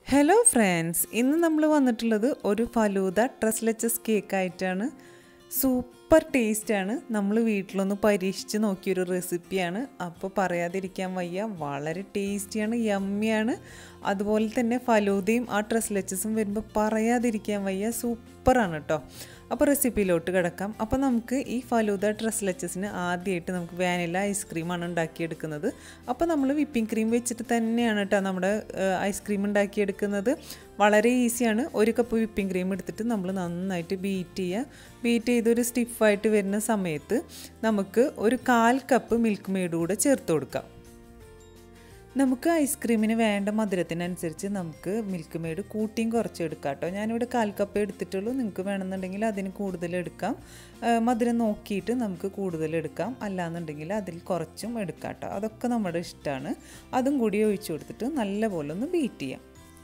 hello friends ഇന്ന് നമ്മൾ വന്നിട്ടുള്ളത് ഒരു ഫലൂദ ട്രസ്ലെച്ചസ് കേക്ക് ആയിട്ടാണ് സൂപ്പർ ടേസ്റ്റാണ് നമ്മൾ വീട്ടിലൊന്ന് പരീക്ഷിച്ച് നോക്കിയൊരു റെസിപ്പിയാണ് അപ്പോൾ പറയാതിരിക്കാൻ വയ്യ വളരെ ടേസ്റ്റിയാണ് യമ്മിയാണ് അതുപോലെ തന്നെ ഫലൂദയും ആ ട്രസ്ലെച്ചസും വരുമ്പോൾ പറയാതിരിക്കാൻ വയ്യ സൂപ്പറാണ് കേട്ടോ അപ്പോൾ റെസിപ്പിയിലോട്ട് കിടക്കാം അപ്പോൾ നമുക്ക് ഈ ഫലൂദ ട്രസ്ലെച്ചസിന് ആദ്യമായിട്ട് നമുക്ക് വാനില ഐസ്ക്രീമാണ് ഉണ്ടാക്കിയെടുക്കുന്നത് അപ്പോൾ നമ്മൾ വിപ്പിംഗ് ക്രീം വെച്ചിട്ട് തന്നെയാണ് കേട്ടോ നമ്മുടെ ഐസ്ക്രീം ഉണ്ടാക്കിയെടുക്കുന്നത് വളരെ ഈസിയാണ് ഒരു കപ്പ് വിപ്പിംഗ് ക്രീം എടുത്തിട്ട് നമ്മൾ നന്നായിട്ട് ബീറ്റ് ചെയ്യുക ബീറ്റ് ചെയ്തൊരു സ്റ്റിഫായിട്ട് വരുന്ന സമയത്ത് നമുക്ക് ഒരു കാൽ കപ്പ് മിൽക്ക് മെയ്ഡ് കൂടെ ചേർത്ത് കൊടുക്കാം നമുക്ക് ഐസ്ക്രീമിന് വേണ്ട മധുരത്തിനനുസരിച്ച് നമുക്ക് മിൽക്ക് മെയ്ഡ് കൂട്ടിയും കുറച്ച് എടുക്കാം കേട്ടോ ഞാനിവിടെ കാൽ കപ്പ് എടുത്തിട്ടുള്ളൂ നിങ്ങൾക്ക് വേണമെന്നുണ്ടെങ്കിൽ അതിന് കൂടുതൽ എടുക്കാം മധുരം നോക്കിയിട്ട് നമുക്ക് കൂടുതൽ എടുക്കാം അല്ലാന്നുണ്ടെങ്കിൽ അതിൽ കുറച്ചും എടുക്കാം കേട്ടോ അതൊക്കെ നമ്മുടെ ഇഷ്ടമാണ് അതും കൂടി ഒഴിച്ചു കൊടുത്തിട്ട് നല്ലപോലെ ഒന്ന് ബീറ്റ് ചെയ്യാം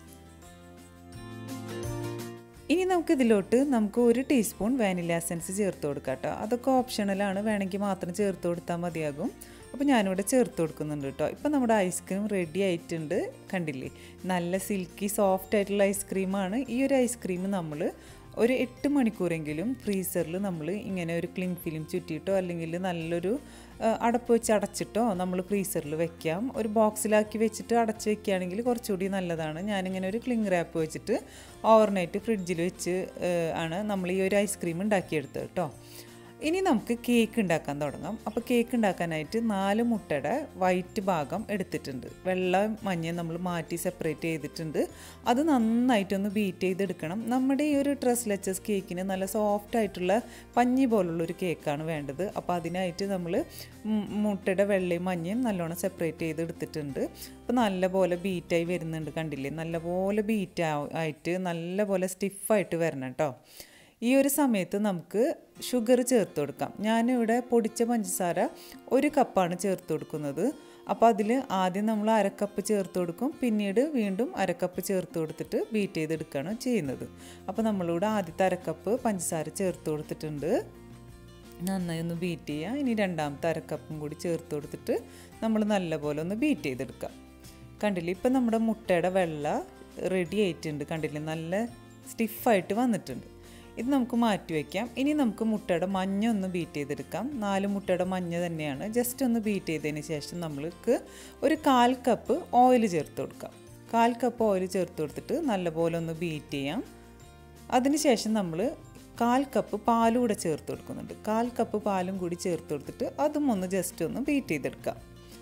ഇനി നമുക്ക് ഇതിലോട്ട് നമുക്ക് ഒരു ടീസ്പൂൺ വാനില എസൻസ് ചേർത്ത് കൊടുക്കാം കേട്ടോ അതൊക്കെ ഓപ്ഷണലാണ് വേണമെങ്കിൽ മാത്രം ചേർത്ത് കൊടുത്താൽ മതിയാകും അപ്പോൾ ഞാനിവിടെ ചേർത്ത് കൊടുക്കുന്നുണ്ട് കേട്ടോ ഇപ്പോൾ നമ്മുടെ ഐസ്ക്രീം റെഡി ആയിട്ടുണ്ട് കണ്ടില്ലേ നല്ല സിൽക്കി സോഫ്റ്റ് ആയിട്ടുള്ള ഐസ്ക്രീമാണ് ഈ ഒരു ഐസ്ക്രീം നമ്മൾ ഒരു എട്ട് മണിക്കൂറെങ്കിലും ഫ്രീസറിൽ നമ്മൾ ഇങ്ങനെ ഒരു ക്ലിങ് ഫിലിം ചുറ്റിയിട്ടോ അല്ലെങ്കിൽ നല്ലൊരു അടപ്പ് വെച്ച് അടച്ചിട്ടോ നമ്മൾ ഫ്രീസറിൽ വെക്കാം ഒരു ബോക്സിലാക്കി വെച്ചിട്ട് അടച്ച് വെക്കുകയാണെങ്കിൽ കുറച്ചുകൂടി നല്ലതാണ് ഞാനിങ്ങനെ ഒരു ക്ലിങ് റാപ്പ് വെച്ചിട്ട് ഓവർനൈറ്റ് ഫ്രിഡ്ജിൽ വെച്ച് ആണ് നമ്മൾ ഈ ഒരു ഐസ്ക്രീം ഉണ്ടാക്കിയെടുത്തത് കേട്ടോ ഇനി നമുക്ക് കേക്ക് ഉണ്ടാക്കാൻ തുടങ്ങാം അപ്പോൾ കേക്ക് ഉണ്ടാക്കാനായിട്ട് നാല് മുട്ടയുടെ വൈറ്റ് ഭാഗം എടുത്തിട്ടുണ്ട് വെള്ളം മഞ്ഞയും നമ്മൾ മാറ്റി സെപ്പറേറ്റ് ചെയ്തിട്ടുണ്ട് അത് നന്നായിട്ടൊന്ന് ബീറ്റ് ചെയ്തെടുക്കണം നമ്മുടെ ഈ ഒരു ഡ്രസ് ലെച്ചസ് കേക്കിന് നല്ല സോഫ്റ്റ് ആയിട്ടുള്ള പഞ്ഞി പോലുള്ളൊരു കേക്കാണ് വേണ്ടത് അപ്പോൾ അതിനായിട്ട് നമ്മൾ മുട്ടയുടെ വെള്ളയും മഞ്ഞയും നല്ലോണം സെപ്പറേറ്റ് ചെയ്ത് എടുത്തിട്ടുണ്ട് അപ്പോൾ നല്ലപോലെ ബീറ്റായി വരുന്നുണ്ട് കണ്ടില്ലേ നല്ലപോലെ ബീറ്റ് ആയിട്ട് നല്ലപോലെ സ്റ്റിഫായിട്ട് വരണം കേട്ടോ ഈ ഒരു സമയത്ത് നമുക്ക് ഷുഗർ ചേർത്ത് കൊടുക്കാം ഞാനിവിടെ പൊടിച്ച പഞ്ചസാര ഒരു കപ്പാണ് ചേർത്ത് കൊടുക്കുന്നത് അപ്പോൾ അതിൽ ആദ്യം നമ്മൾ അരക്കപ്പ് ചേർത്ത് കൊടുക്കും പിന്നീട് വീണ്ടും അരക്കപ്പ് ചേർത്ത് കൊടുത്തിട്ട് ബീറ്റ് ചെയ്തെടുക്കുകയാണ് ചെയ്യുന്നത് അപ്പോൾ നമ്മളിവിടെ ആദ്യത്തെ അരക്കപ്പ് പഞ്ചസാര ചേർത്ത് കൊടുത്തിട്ടുണ്ട് നന്നായി ഒന്ന് ബീറ്റ് ചെയ്യുക ഇനി രണ്ടാമത്തെ അരക്കപ്പും കൂടി ചേർത്ത് കൊടുത്തിട്ട് നമ്മൾ നല്ലപോലെ ഒന്ന് ബീറ്റ് ചെയ്തെടുക്കാം കണ്ടില്ലേ ഇപ്പം നമ്മുടെ മുട്ടയുടെ വെള്ള റെഡി ആയിട്ടുണ്ട് കണ്ടില്ലേ നല്ല സ്റ്റിഫായിട്ട് വന്നിട്ടുണ്ട് ഇത് നമുക്ക് മാറ്റി വയ്ക്കാം ഇനി നമുക്ക് മുട്ടയുടെ മഞ്ഞ ഒന്ന് ബീറ്റ് ചെയ്തെടുക്കാം നാല് മുട്ടയുടെ മഞ്ഞ തന്നെയാണ് ജസ്റ്റ് ഒന്ന് ബീറ്റ് ചെയ്തതിന് ശേഷം നമ്മൾക്ക് ഒരു കാൽ കപ്പ് ഓയിൽ ചേർത്ത് കൊടുക്കാം കാൽ കപ്പ് ഓയിൽ ചേർത്ത് കൊടുത്തിട്ട് നല്ലപോലെ ഒന്ന് ബീറ്റ് ചെയ്യാം അതിനുശേഷം നമ്മൾ കാൽ കപ്പ് പാലും കൂടെ ചേർത്ത് കൊടുക്കുന്നുണ്ട് കാൽ കപ്പ് പാലും കൂടി ചേർത്ത് കൊടുത്തിട്ട് അതും ഒന്ന് ജസ്റ്റ് ഒന്ന് ബീറ്റ് ചെയ്തെടുക്കാം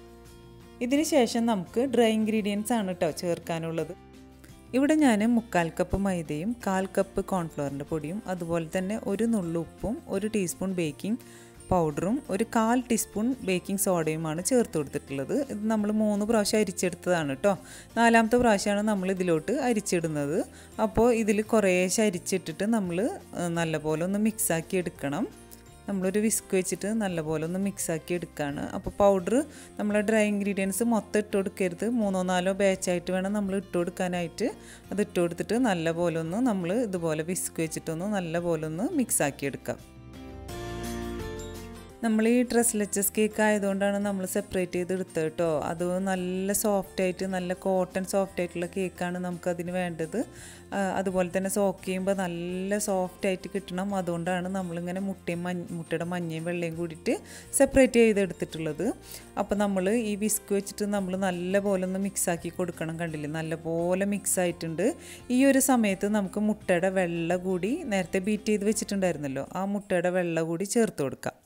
ഇതിന് ശേഷം നമുക്ക് ഡ്രൈ ഇൻഗ്രീഡിയൻസ് ആണ് കേട്ടോ ചേർക്കാനുള്ളത് ഇവിടെ ഞാൻ മുക്കാൽ കപ്പ് മൈദയും കാൽ കപ്പ് കോൺഫ്ലവറിൻ്റെ പൊടിയും അതുപോലെ തന്നെ ഒരു നുള്ളു ഉപ്പും ഒരു ടീസ്പൂൺ ബേക്കിംഗ് പൗഡറും ഒരു കാൽ ടീസ്പൂൺ ബേക്കിംഗ് സോഡയുമാണ് ചേർത്ത് കൊടുത്തിട്ടുള്ളത് ഇത് നമ്മൾ മൂന്ന് പ്രാവശ്യം അരിച്ചെടുത്തതാണ് കേട്ടോ നാലാമത്തെ പ്രാവശ്യമാണ് നമ്മൾ ഇതിലോട്ട് അരിച്ചിടുന്നത് അപ്പോൾ ഇതിൽ കുറേശ്ശെ അരിച്ചിട്ടിട്ട് നമ്മൾ നല്ലപോലെ ഒന്ന് മിക്സാക്കി എടുക്കണം നമ്മളൊരു വിസ്ക് വെച്ചിട്ട് നല്ലപോലെ ഒന്ന് മിക്സാക്കി എടുക്കുകയാണ് അപ്പോൾ പൗഡർ നമ്മൾ ഡ്രൈ ഇൻഗ്രീഡിയൻസ് മൊത്തം ഇട്ട് കൊടുക്കരുത് മൂന്നോ നാലോ ബാച്ചായിട്ട് വേണം നമ്മൾ ഇട്ട് കൊടുക്കാനായിട്ട് അത് ഇട്ട് കൊടുത്തിട്ട് നല്ലപോലെ ഒന്ന് നമ്മൾ ഇതുപോലെ വിസ്ക് വെച്ചിട്ടൊന്ന് നല്ലപോലെ ഒന്ന് മിക്സാക്കി എടുക്കാം നമ്മൾ ഈ ഡ്രസ് ലെച്ചസ് കേക്ക് ആയതുകൊണ്ടാണ് നമ്മൾ സെപ്പറേറ്റ് ചെയ്ത് എടുത്തത് കേട്ടോ അത് നല്ല സോഫ്റ്റ് ആയിട്ട് നല്ല കോട്ടൺ സോഫ്റ്റ് ആയിട്ടുള്ള കേക്കാണ് നമുക്കതിന് വേണ്ടത് അതുപോലെ തന്നെ സോക്ക് ചെയ്യുമ്പോൾ നല്ല സോഫ്റ്റ് ആയിട്ട് കിട്ടണം അതുകൊണ്ടാണ് നമ്മളിങ്ങനെ മുട്ടയും മഞ്ഞ മുട്ടയുടെ മഞ്ഞയും വെള്ളയും കൂടിയിട്ട് സെപ്പറേറ്റ് ചെയ്തെടുത്തിട്ടുള്ളത് അപ്പോൾ നമ്മൾ ഈ വിസ്ക് വെച്ചിട്ട് നമ്മൾ നല്ലപോലെ ഒന്ന് മിക്സാക്കി കൊടുക്കണം കണ്ടില്ലേ നല്ലപോലെ മിക്സ് ആയിട്ടുണ്ട് ഈ ഒരു സമയത്ത് നമുക്ക് മുട്ടയുടെ വെള്ള കൂടി നേരത്തെ ബീറ്റ് ചെയ്ത് വെച്ചിട്ടുണ്ടായിരുന്നല്ലോ ആ മുട്ടയുടെ വെള്ള കൂടി ചേർത്ത് കൊടുക്കാം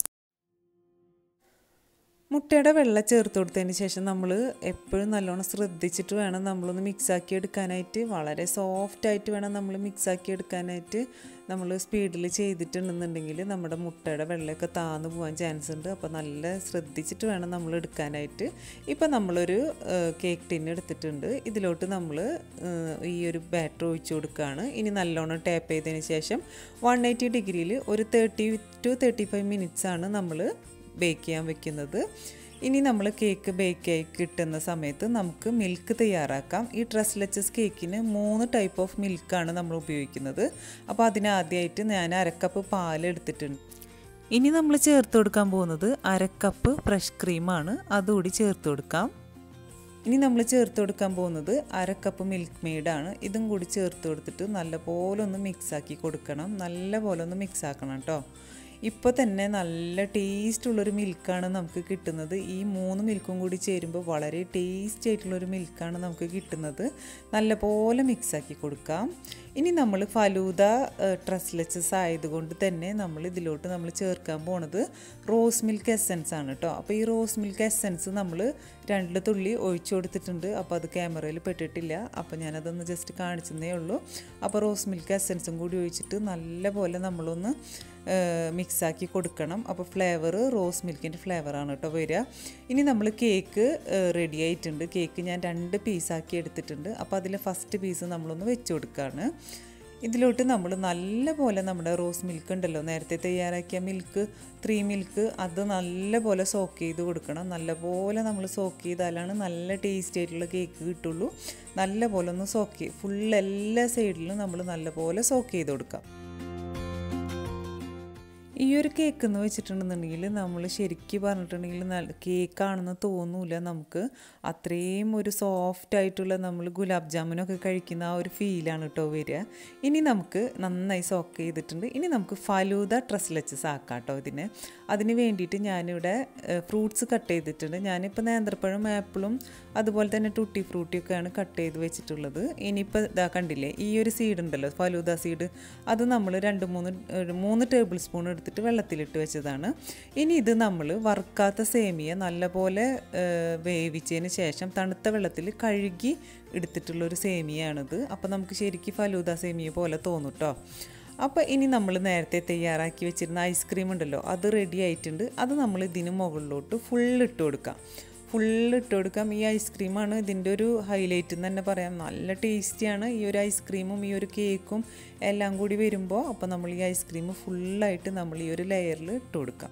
മുട്ടയുടെ വെള്ളം ചേർത്ത് കൊടുത്തതിന് ശേഷം നമ്മൾ എപ്പോഴും നല്ലോണം ശ്രദ്ധിച്ചിട്ട് വേണം നമ്മളൊന്ന് മിക്സാക്കി എടുക്കാനായിട്ട് വളരെ സോഫ്റ്റായിട്ട് വേണം നമ്മൾ മിക്സാക്കി എടുക്കാനായിട്ട് നമ്മൾ സ്പീഡിൽ ചെയ്തിട്ടുണ്ടെന്നുണ്ടെങ്കിൽ നമ്മുടെ മുട്ടയുടെ വെള്ളമൊക്കെ താന്നു പോകാൻ ചാൻസ് ഉണ്ട് അപ്പോൾ നല്ല ശ്രദ്ധിച്ചിട്ട് വേണം നമ്മൾ എടുക്കാനായിട്ട് ഇപ്പം നമ്മളൊരു കേക്ക് ടിൻ എടുത്തിട്ടുണ്ട് ഇതിലോട്ട് നമ്മൾ ഈ ഒരു ബാറ്റർ ഒഴിച്ചു കൊടുക്കുകയാണ് ഇനി നല്ലോണം ടാപ്പ് ചെയ്തതിന് ശേഷം വൺ എയ്റ്റി ഡിഗ്രിയിൽ ഒരു thirty two thirty five minutes ആണ് നമ്മൾ ബേക്ക് ചെയ്യാൻ വെക്കുന്നത് ഇനി നമ്മൾ കേക്ക് ബേക്ക് ആയി കിട്ടുന്ന സമയത്ത് നമുക്ക് മിൽക്ക് തയ്യാറാക്കാം ഈ ഡ്രസ് ലെച്ചസ് കേക്കിന് മൂന്ന് ടൈപ്പ് ഓഫ് മിൽക്കാണ് നമ്മൾ ഉപയോഗിക്കുന്നത് അപ്പോൾ അതിനാദ്യമായിട്ട് ഞാൻ അരക്കപ്പ് പാൽ എടുത്തിട്ടുണ്ട് ഇനി നമ്മൾ ചേർത്ത് കൊടുക്കാൻ പോകുന്നത് അരക്കപ്പ് ഫ്രഷ് ക്രീമാണ് അതുകൂടി ചേർത്ത് കൊടുക്കാം ഇനി നമ്മൾ ചേർത്ത് കൊടുക്കാൻ പോകുന്നത് അര കപ്പ് മിൽക്ക് മെയ്ഡാണ് ഇതും കൂടി ചേർത്ത് കൊടുത്തിട്ട് നല്ലപോലെ ഒന്ന് മിക്സാക്കി കൊടുക്കണം നല്ലപോലെ ഒന്ന് മിക്സ് ആക്കണം കേട്ടോ ഇപ്പോൾ തന്നെ നല്ല ടേസ്റ്റുള്ളൊരു മിൽക്കാണ് നമുക്ക് കിട്ടുന്നത് ഈ മൂന്ന് മിൽക്കും കൂടി ചേരുമ്പോൾ വളരെ ടേസ്റ്റി ആയിട്ടുള്ളൊരു മിൽക്കാണ് നമുക്ക് കിട്ടുന്നത് നല്ലപോലെ മിക്സാക്കി കൊടുക്കാം ഇനി നമ്മൾ ഫലൂദ ട്രസ്ലെച്ചസ് ആയതുകൊണ്ട് തന്നെ നമ്മൾ ഇതിലോട്ട് നമ്മൾ ചേർക്കാൻ പോണത് റോസ് മിൽക്ക് എസെൻസ് ആണ് കേട്ടോ അപ്പോൾ ഈ റോസ് മിൽക്ക് എസെൻസ് നമ്മൾ രണ്ട് തുള്ളി ഒഴിച്ചു കൊടുത്തിട്ടുണ്ട് അപ്പോൾ അത് ക്യാമറയിൽ പെട്ടിട്ടില്ല അപ്പോൾ ഞാനതൊന്ന് ജസ്റ്റ് കാണിച്ചതേ ഉള്ളൂ അപ്പോൾ റോസ് മിൽക്ക് എസെൻസും കൂടി ഒഴിച്ചിട്ട് നല്ലപോലെ നമ്മളൊന്ന് മിക്സാക്കി കൊടുക്കണം അപ്പോൾ ഫ്ലേവർ റോസ് മിൽക്കിൻ്റെ ഫ്ലേവറാണ് കേട്ടോ വരിക ഇനി നമ്മൾ കേക്ക് റെഡി ആയിട്ടുണ്ട് കേക്ക് ഞാൻ രണ്ട് പീസാക്കി എടുത്തിട്ടുണ്ട് അപ്പോൾ അതിൽ ഫസ്റ്റ് പീസ് നമ്മളൊന്ന് വെച്ച് കൊടുക്കുകയാണ് ഇതിലോട്ട് നമ്മൾ നല്ലപോലെ നമ്മുടെ റോസ് മിൽക്ക് ഉണ്ടല്ലോ നേരത്തെ തയ്യാറാക്കിയ മിൽക്ക് ത്രീ മിൽക്ക് അത് നല്ലപോലെ സോക്ക് ചെയ്ത് കൊടുക്കണം നല്ലപോലെ നമ്മൾ സോക്ക് ചെയ്താലാണ് നല്ല ടേസ്റ്റി ആയിട്ടുള്ള കേക്ക് കിട്ടുള്ളൂ നല്ലപോലെ ഒന്ന് സോക്ക് ഫുൾ എല്ലാ സൈഡിലും നമ്മൾ നല്ലപോലെ സോക്ക് ചെയ്ത് കൊടുക്കാം ഈ ഒരു കേക്ക് എന്ന് വെച്ചിട്ടുണ്ടെന്നുണ്ടെങ്കിൽ നമ്മൾ ശരിക്കും പറഞ്ഞിട്ടുണ്ടെങ്കിൽ നല്ല കേക്കാണെന്ന് തോന്നൂല നമുക്ക് അത്രയും ഒരു സോഫ്റ്റ് ആയിട്ടുള്ള നമ്മൾ ഗുലാബ് ജാമുനൊക്കെ കഴിക്കുന്ന ആ ഒരു ഫീലാണ് കേട്ടോ വരിക ഇനി നമുക്ക് നന്നായി സോക്ക് ചെയ്തിട്ടുണ്ട് ഇനി നമുക്ക് ഫലൂദ ട്രസ്ലച്ചസ് ആക്കാം കേട്ടോ ഇതിന് അതിന് വേണ്ടിയിട്ട് ഞാനിവിടെ ഫ്രൂട്ട്സ് കട്ട് ചെയ്തിട്ടുണ്ട് ഞാനിപ്പോൾ നേന്ത്രപ്പഴം ആപ്പിളും അതുപോലെ തന്നെ ടൂട്ടി ഫ്രൂട്ടിയൊക്കെയാണ് കട്ട് ചെയ്ത് വെച്ചിട്ടുള്ളത് ഇനിയിപ്പോൾ ഇതാ കണ്ടില്ലേ ഈ ഒരു സീഡ് ഉണ്ടല്ലോ ഫലൂദ സീഡ് അത് നമ്മൾ രണ്ട് മൂന്ന് മൂന്ന് ടേബിൾ സ്പൂൺ എടുത്തിട്ട് വെള്ളത്തിലിട്ട് വെച്ചതാണ് ഇനി ഇത് നമ്മൾ വറുക്കാത്ത സേമിയ നല്ലപോലെ വേവിച്ചതിന് ശേഷം തണുത്ത വെള്ളത്തിൽ കഴുകി എടുത്തിട്ടുള്ളൊരു സേമിയാണിത് അപ്പോൾ നമുക്ക് ശരിക്കും ഫലൂദ സേമിയ പോലെ തോന്നും കേട്ടോ അപ്പോൾ ഇനി നമ്മൾ നേരത്തെ തയ്യാറാക്കി വെച്ചിരുന്ന ഐസ്ക്രീം ഉണ്ടല്ലോ അത് റെഡി ആയിട്ടുണ്ട് അത് നമ്മൾ ഇതിന് മുകളിലോട്ട് ഫുൾ ഇട്ട് കൊടുക്കാം ഫുള്ള് ഇട്ട് കൊടുക്കാം ഈ ഐസ്ക്രീമാണ് ഇതിൻ്റെ ഒരു ഹൈലൈറ്റ് എന്ന് തന്നെ പറയാം നല്ല ടേസ്റ്റിയാണ് ഈ ഒരു ഐസ്ക്രീമും ഈ ഒരു കേക്കും എല്ലാം കൂടി വരുമ്പോൾ അപ്പോൾ നമ്മൾ ഈ ഐസ്ക്രീം ഫുള്ളായിട്ട് നമ്മൾ ഈ ഒരു ലെയറിൽ ഇട്ട് കൊടുക്കാം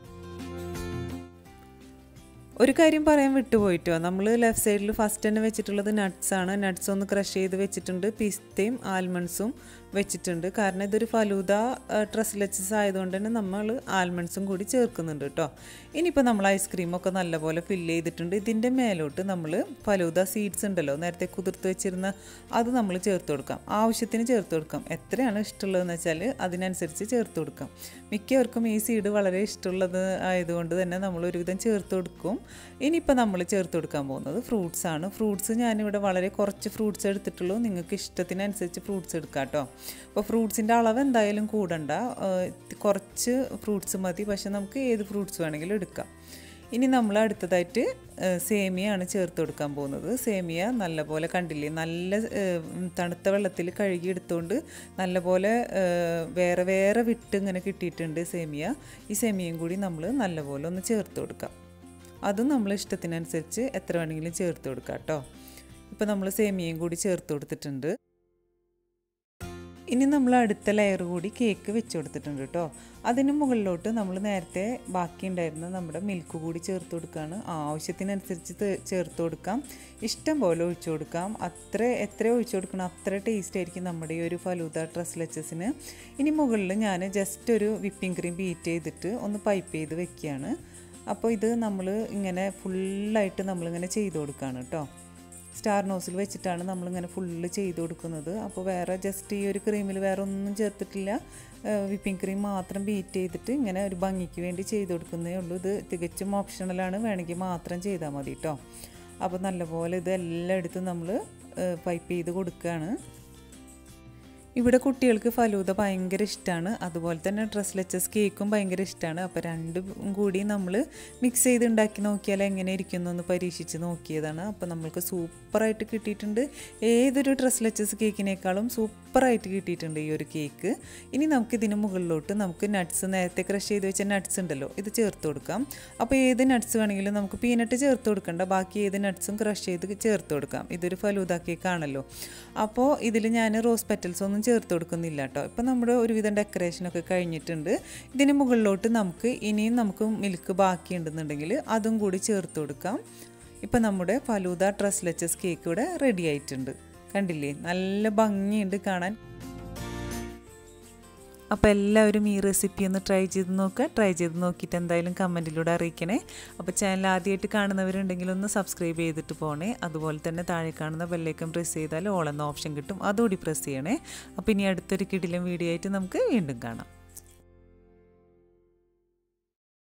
ഒരു കാര്യം പറയാൻ വിട്ടുപോയിട്ടോ നമ്മൾ ലെഫ്റ്റ് സൈഡിൽ ഫസ്റ്റ് തന്നെ വെച്ചിട്ടുള്ളത് നട്ട്സാണ് നട്ട്സ് ഒന്ന് ക്രഷ് ചെയ്ത് വെച്ചിട്ടുണ്ട് പിസ്തയും ആൽമണ്ട്സും വെച്ചിട്ടുണ്ട് കാരണം ഇതൊരു ഫലൂദ ട്രസ്ലെച്ചസ് ആയതുകൊണ്ട് തന്നെ നമ്മൾ ആൽമണ്ട്സും കൂടി ചേർക്കുന്നുണ്ട് കേട്ടോ ഇനിയിപ്പോൾ നമ്മൾ ഐസ്ക്രീമൊക്കെ നല്ലപോലെ ഫില്ല് ചെയ്തിട്ടുണ്ട് ഇതിൻ്റെ മേലോട്ട് നമ്മൾ ഫലൂദ സീഡ്സ് ഉണ്ടല്ലോ നേരത്തെ കുതിർത്ത് വെച്ചിരുന്ന അത് നമ്മൾ ചേർത്ത് കൊടുക്കാം ആവശ്യത്തിന് ചേർത്ത് കൊടുക്കാം എത്രയാണ് ഇഷ്ടമുള്ളതെന്ന് വെച്ചാൽ അതിനനുസരിച്ച് ചേർത്ത് കൊടുക്കാം മിക്കവർക്കും ഈ സീഡ് വളരെ ഇഷ്ടമുള്ളത് ആയതുകൊണ്ട് തന്നെ നമ്മൾ ഒരുവിധം ചേർത്ത് കൊടുക്കും ഇനിയിപ്പോൾ നമ്മൾ ചേർത്ത് കൊടുക്കാൻ പോകുന്നത് ഫ്രൂട്ട്സ് ആണ് ഫ്രൂട്ട്സ് ഞാനിവിടെ വളരെ കുറച്ച് ഫ്രൂട്ട്സ് എടുത്തിട്ടുള്ളൂ നിങ്ങൾക്ക് ഇഷ്ടത്തിനനുസരിച്ച് ഫ്രൂട്ട്സ് എടുക്കാം കേട്ടോ അപ്പോൾ ഫ്രൂട്ട്സിൻ്റെ അളവ് എന്തായാലും കൂടണ്ട കുറച്ച് ഫ്രൂട്ട്സ് മതി പക്ഷെ നമുക്ക് ഏത് ഫ്രൂട്ട്സ് വേണമെങ്കിലും എടുക്കാം ഇനി നമ്മൾ അടുത്തതായിട്ട് സേമിയാണ് ചേർത്ത് കൊടുക്കാൻ പോകുന്നത് സേമിയ നല്ലപോലെ കണ്ടില്ലേ നല്ല തണുത്ത വെള്ളത്തിൽ കഴുകി എടുത്തുകൊണ്ട് നല്ലപോലെ വേറെ വേറെ വിട്ട് ഇങ്ങനെ കിട്ടിയിട്ടുണ്ട് സേമിയ ഈ സേമിയയും കൂടി നമ്മൾ നല്ലപോലെ ഒന്ന് ചേർത്ത് കൊടുക്കാം അതും നമ്മൾ ഇഷ്ടത്തിനനുസരിച്ച് എത്ര വേണമെങ്കിലും ചേർത്ത് കൊടുക്കാം കേട്ടോ ഇപ്പോൾ നമ്മൾ സേമിയയും കൂടി ചേർത്ത് കൊടുത്തിട്ടുണ്ട് ഇനി നമ്മൾ അടുത്ത ലെയർ കൂടി കേക്ക് വെച്ച് കൊടുത്തിട്ടുണ്ട് കേട്ടോ അതിന് മുകളിലോട്ട് നമ്മൾ നേരത്തെ ബാക്കി ഉണ്ടായിരുന്ന നമ്മുടെ മിൽക്ക് കൂടി ചേർത്ത് കൊടുക്കുകയാണ് ആവശ്യത്തിനനുസരിച്ച് ചേർത്ത് കൊടുക്കാം ഇഷ്ടം പോലെ ഒഴിച്ചു കൊടുക്കാം അത്ര എത്ര ഒഴിച്ചു കൊടുക്കണം അത്ര ടേസ്റ്റ് ആയിരിക്കും നമ്മുടെ ഈ ഒരു ഫലൂദ ട്രസ്ലെച്ചസിന് ഇനി മുകളിൽ ഞാൻ ജസ്റ്റ് ഒരു വിപ്പിംഗ് ക്രീം ബീറ്റ് ചെയ്തിട്ട് ഒന്ന് പൈപ്പ് ചെയ്ത് വെക്കുകയാണ് അപ്പോൾ ഇത് നമ്മൾ ഇങ്ങനെ ഫുള്ളായിട്ട് നമ്മളിങ്ങനെ ചെയ്ത് കൊടുക്കുകയാണ് കേട്ടോ സ്റ്റാർ നോസിൽ വെച്ചിട്ടാണ് നമ്മളിങ്ങനെ ഫുള്ള് ചെയ്ത് കൊടുക്കുന്നത് അപ്പോൾ വേറെ ജസ്റ്റ് ഈ ഒരു ക്രീമിൽ വേറെ ഒന്നും ചേർത്തിട്ടില്ല വിപ്പിംഗ് ക്രീം മാത്രം ബീറ്റ് ചെയ്തിട്ട് ഇങ്ങനെ ഒരു ഭംഗിക്ക് വേണ്ടി ചെയ്ത് കൊടുക്കുന്നേ ഉള്ളൂ ഇത് തികച്ചും ഓപ്ഷണലാണ് വേണമെങ്കിൽ മാത്രം ചെയ്താൽ മതി കേട്ടോ അപ്പോൾ നല്ലപോലെ ഇത് എല്ലാം എടുത്ത് നമ്മൾ പൈപ്പ് ചെയ്ത് കൊടുക്കുകയാണ് ഇവിടെ കുട്ടികൾക്ക് ഫലൂദ ഭയങ്കര ഇഷ്ടമാണ് അതുപോലെ തന്നെ ഡ്രസ് ലെച്ചസ് കേക്കും ഭയങ്കര ഇഷ്ടമാണ് അപ്പോൾ രണ്ടും കൂടി നമ്മൾ മിക്സ് ചെയ്ത് ഉണ്ടാക്കി നോക്കിയാൽ എങ്ങനെ ഇരിക്കുന്നു എന്ന് പരീക്ഷിച്ച് നോക്കിയതാണ് അപ്പോൾ നമ്മൾക്ക് സൂപ്പറായിട്ട് കിട്ടിയിട്ടുണ്ട് ഏതൊരു ഡ്രസ് ലെച്ചസ് കേക്കിനേക്കാളും സൂപ്പറായിട്ട് കിട്ടിയിട്ടുണ്ട് ഈ ഒരു കേക്ക് ഇനി നമുക്ക് ഇതിന് മുകളിലോട്ട് നമുക്ക് നട്ട്സ് നേരത്തെ ക്രഷ് ചെയ്ത് വെച്ച നട്ട്സ് ഉണ്ടല്ലോ ഇത് ചേർത്ത് കൊടുക്കാം അപ്പോൾ ഏത് നട്ട്സ് വേണമെങ്കിലും നമുക്ക് പീനട്ട് ചേർത്ത് കൊടുക്കണ്ട ബാക്കി ഏത് നട്ട്സും ക്രഷ് ചെയ്ത് ചേർത്ത് കൊടുക്കാം ഇതൊരു ഫലൂദ കേക്കാണല്ലോ അപ്പോൾ ഇതിൽ ഞാൻ റോസ് പെറ്റൽസ് ഒന്നും ചേർത്ത് കൊടുക്കുന്നില്ല കേട്ടോ ഇപ്പം നമ്മുടെ ഒരുവിധം ഡെക്കറേഷനൊക്കെ കഴിഞ്ഞിട്ടുണ്ട് ഇതിന് മുകളിലോട്ട് നമുക്ക് ഇനിയും നമുക്ക് മിൽക്ക് ബാക്കിയുണ്ടെന്നുണ്ടെങ്കിൽ അതും കൂടി ചേർത്ത് കൊടുക്കാം ഇപ്പം നമ്മുടെ ഫലൂദ ട്രസ്ലെച്ചസ് കേക്ക് ഇവിടെ റെഡി ആയിട്ടുണ്ട് കണ്ടില്ലേ നല്ല ഭംഗിയുണ്ട് കാണാൻ അപ്പോൾ എല്ലാവരും ഈ റെസിപ്പി ഒന്ന് ട്രൈ ചെയ്ത് നോക്കുക ട്രൈ ചെയ്ത് നോക്കിയിട്ട് എന്തായാലും കമൻറ്റിലൂടെ അറിയിക്കണേ അപ്പോൾ ചാനൽ ആദ്യമായിട്ട് കാണുന്നവരുണ്ടെങ്കിൽ ഒന്ന് സബ്സ്ക്രൈബ് ചെയ്തിട്ട് പോണേ അതുപോലെ തന്നെ താഴെ കാണുന്ന ബെല്ലൈക്കൺ പ്രസ് ചെയ്താൽ ഓൾ എന്ന ഓപ്ഷൻ കിട്ടും അതുകൂടി പ്രസ് ചെയ്യണേ അപ്പോൾ ഇനി അടുത്തൊരു കിടിലം വീഡിയോ ആയിട്ട് നമുക്ക് വീണ്ടും കാണാം